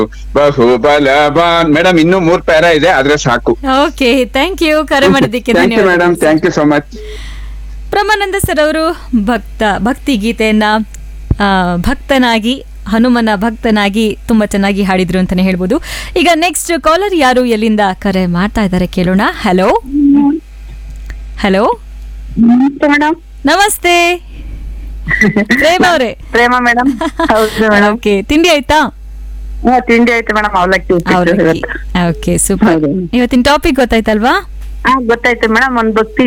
ಬಹು ಬಲವಾನ್ ಮೇಡಮ್ ಇನ್ನೂ ಮೂರ್ ಪ್ಯಾರ ಇದೆ ಆದ್ರೆ ಸಾಕು ಓಕೆ ಥ್ಯಾಂಕ್ ಯು ಕರೆ ಮಾಡಿದ್ದಕ್ಕೆ ಥ್ಯಾಂಕ್ ಯು ಮೇಡಮ್ ಧನ್ಯವಾದ thank you so much Brahmananda sir ಅವರು ಭಕ್ತ ಭಕ್ತಿ ಗೀತೆಯನ್ನ ಆ, ಭಕ್ತನಾಗಿ ಹನುಮನ ಭಕ್ತನಾಗಿ ತುಂಬಾ ಚೆನ್ನಾಗಿ ಹಾಡಿದ್ರು ಅಂತಾನೆ ಹೇಳ್ಬೋದು ಈಗ ನೆಕ್ಸ್ಟ್ ಕಾಲರ್ ಯಾರು ಎಲ್ಲಿಂದ ಕರೆ ಮಾಡ್ತಾ ಇದ್ದಾರೆ ಕೇಳೋಣ ಹಲೋ ಹಲೋ ಮೇಡಮ್ ನಮಸ್ತೆ ಪ್ರೇಮ ಅವರೇ ಪ್ರೇಮ ಮೇಡಮ್ ಹೌದು ಮೇಡಮ್ ಓಕೆ ತಿಂಡಿ ಆಯ್ತಾ ತಿಂಡಿ ಆಯ್ತು ಮೇಡಮ್ ಅವಲಕ್ಕಿ ಉಪ್ಪಿಟ್ಟು ಅವಲಕ್ಕಿ ಇವತ್ತು. ಓಕೆ ಸೂಪರ್ ಹೌದು. ಇವತ್ತಿನ ಟಾಪಿಕ್ ಗೊತ್ತಾಯ್ತಲ್ವಾ ಹಾ ಗೊತ್ತಾಯ್ತು ಮೇಡಮ್ ಒಂದ್ ಭಕ್ತಿ